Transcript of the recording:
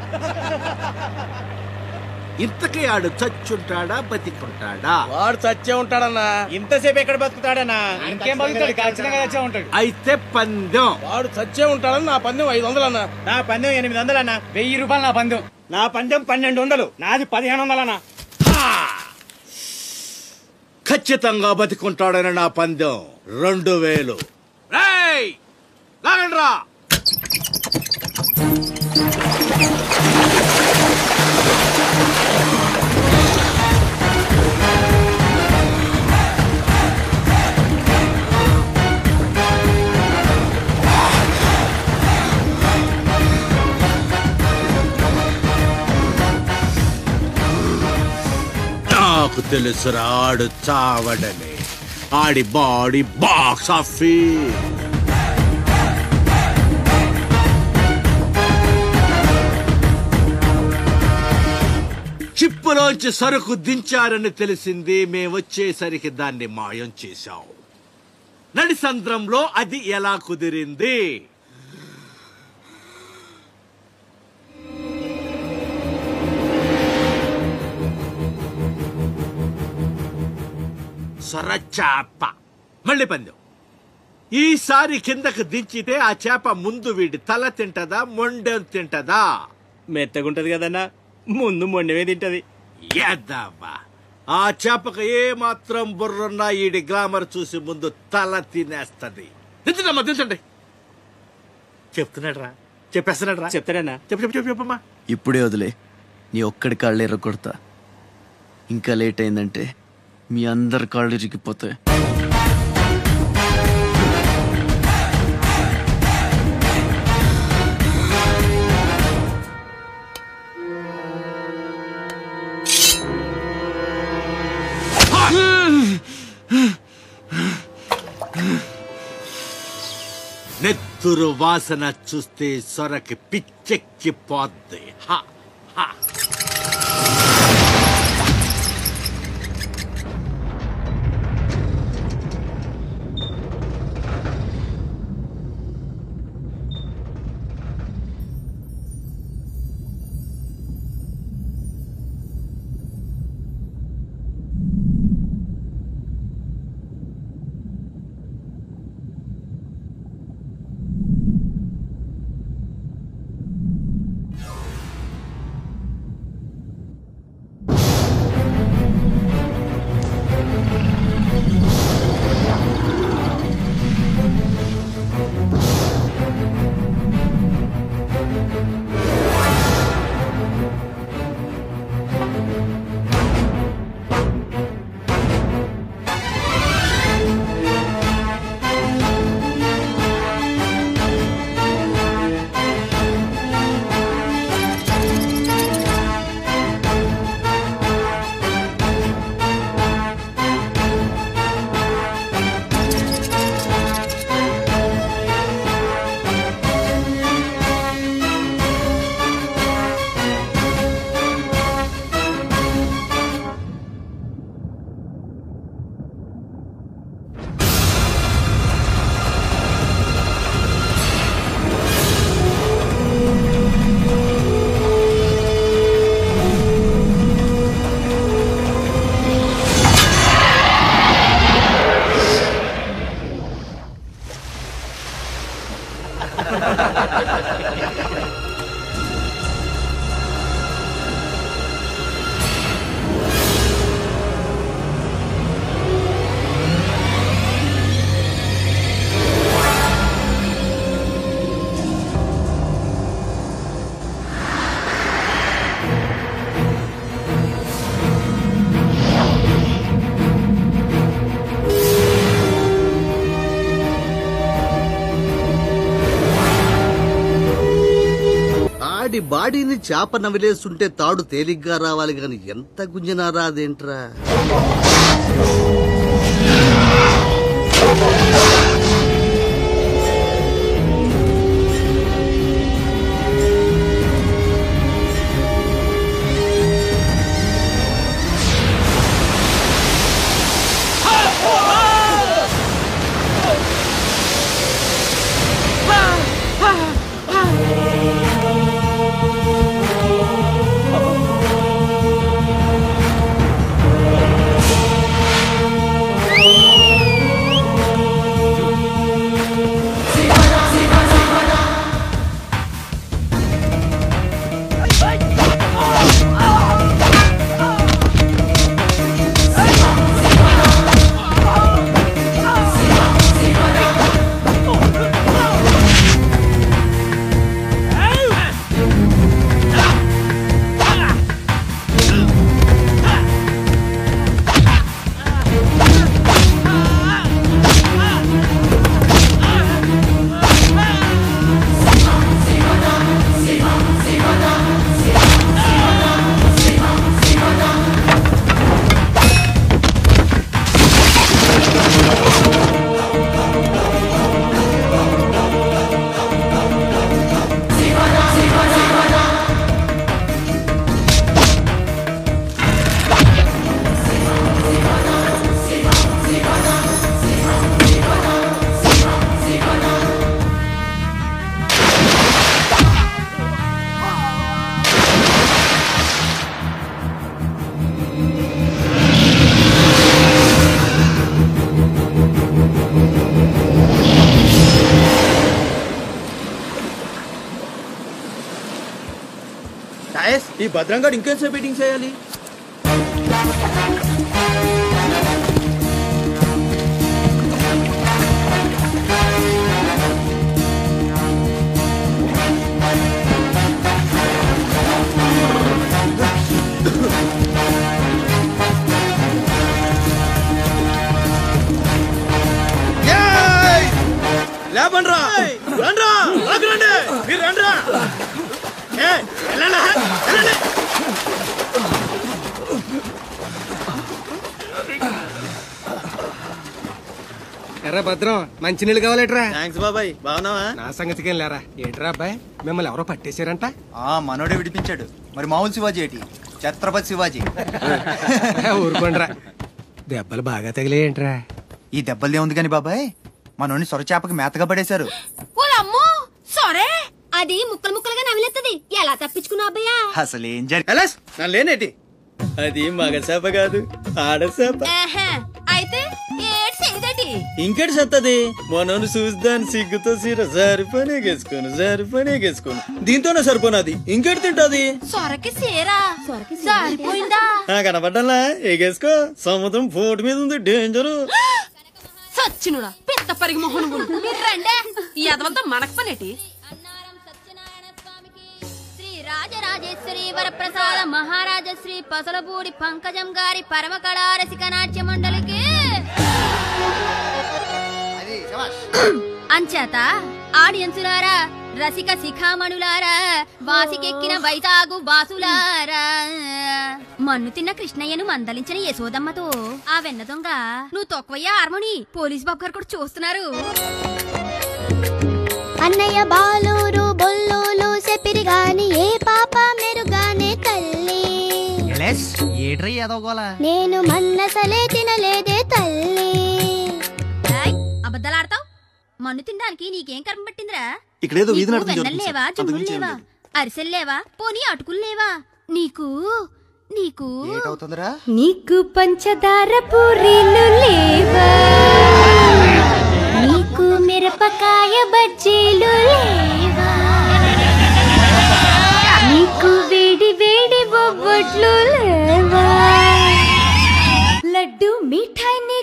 ఇంతకీ ఆడు చచ్చుంటాడా బతికుంటాడా వాడు చచ్చే ఉంటాడన్నా ఇంతసేపు ఎక్కడ బతుకుతాడన్నా ఇంకేం బతుకుతాడు ఖచ్చితంగా చచ్చే ఉంటాడు అయితే పందెం వాడు చచ్చే ఉంటాడని నా పందెం ఐదు వందలు అన్నా నా పందెం ఎనిమిది వందలన్నా వెయ్యి రూపాయలు నా పందెం నా పందెం పన్నెండు వందలు నాది పదిహేను వందలన్నా ఖచ్చితంగా బతికుంటాడని నా పందెం రెండు వేలు రేయ్! లాగండ్రా నాకు తెలుసురా ఆడు చావడని ఆడి బాడీ బాక్స్ ఆఫీస్ చిప్పులోంచి సరుకు దించారని తెలిసింది మేమొచ్చేసరికి దాన్ని మాయం చేశాం నడిసంద్రంలో అది ఎలా కుదిరింది సొరచాప మళ్ళీ పందెం ఈసారి కిందకు దించితే ఆ చేప ముందు వీడి తల తింటదా మొండెం తింటదా మెత్తగుంటది కదన్నా ముందు మొండమే తింటది ఏద్దామా ఆ చేపకు ఏ మాత్రం బుర్రున్నా ఈడి గ్లామర్ చూసి ముందు తల తినేస్తది దించడమ్మా దించండి చెప్తున్నాడు రా చెప్పేస్తున్నాడు రా చెప్తాడన్నా చెప్పు చెప్పు చెప్పు చెప్పమ్మా ఇప్పుడే వదిలే నీ ఒక్కడి కాళ్ళు ఎర్రకొడతా ఇంకా లేట్ అయిందంటే మీ అందరి కాళ్ళు ఇరిగిపోతాయి నెత్తురు వాసన చూస్తే సొరకి పిచ్చెక్కిపోద్ది హ, హ. ఆడి బాడీని చేప నవిలేస్తుంటే తాడు తేలిగ్గా రావాలి గాని ఎంత గుంజినా రాదేంట్రా ఈ భద్రంగా ఇంకేంసేపు మీటింగ్ చేయాలి లేపండ్రా రండ్రా ఆగురండి మీరు రండ్రా ఏ, వెళ్ళండి, వెళ్ళండి. ఎర్ర భద్రం మంచినీళ్ళు కావాలేట్రా థ్యాంక్స్ బాబాయ్ బాగున్నావా నా సంగతికేం లేరా ఏంట్రా అబ్బాయి మిమ్మల్ని ఎవరో పట్టేశారంట ఆ మనోడే విడిపించాడు మరి మామూలు శివాజీ ఏంటి ఛత్రపతి శివాజీ ఊరుకోండిరా దెబ్బలు బాగా తగిలేయంట్రా ఈ దెబ్బలదే ఉంది కానీ బాబాయ్ మనోని సొరచేపకి మేతగా పడేశారు ఓలమ్మో సరే అది ముక్కలు ముక్కలుగా నవిలేస్తుంది ఎలా తప్పించుకున్నావు అబ్బయ్యా అసలు ఏం జరిగి ఎలాస్ నా లేనేటి అది మగ చేప కాదు ఆడ చేప ఆహా, అయితే ఏడు చేయదటి ఇంకెటి సత్తది మనోని చూస్తాను సిగ్గుతో సీర సరిపోనే గేసుకోను సరిపోనే గేసుకోను దీంతోనే సరిపోనది ఇంకెటి తింటది సొరకి సేరా జారిపోయిందా ఆ కనపడ్డలా ఎగేసుకో సముద్రం పోటు మీద ఉంది డేంజరు సచ్చినుడా పెద్ద పరిగి మొహను మీరు రండే ఈ అదవంతా మనకు పనేటి శ్రీ రాజరాజేశ్వరి వరప్రసాద మహారాజ శ్రీ పసలపూడి పంకజం గారి పరమ కళా రసిక నాట్య మండలికి అంచేత ఆడియన్సులారా రసిక శిఖామణులారా వాసికెక్కిన వైజాగు వాసులారా మన్ను తిన్న కృష్ణయ్యను మందలించిన యశోదమ్మతో ఆ వెన్న దొంగ నువ్వు తొక్కవయ్యా హార్మోని పోలీస్ బాబు గారు కూడా చూస్తున్నారు అన్నయ్య బాలూరు బొల్లూలు చెప్పిరి గాని ఏ పాప మెరుగానే తల్లి ఏడ్రై ఏదోగోలా నేను మన్నసలే తినలేదే తల్లి ఏయ్, అబద్ధాలాడతావ్ మన్ను తినడానికి నీకేం కర్మ పట్టిందిరా ఇక్కడేదో వీధి నీకు నాటకం జరుగుతుంది వెన్నెల్లేవా సార్. జున్నులు అంతకుమించి ఏం లేవా అరిసెలు లేవా పోనీ అటుకులు లేవా నీకు నీకు ఏటవుతుందిరా నీకు పంచదార పూరీలు లేవా నీకు మిరపకాయ బజ్జీలు లేవా నీకు వేడి వేడి బొబ్బట్లు లేవా లడ్డు మిఠాయి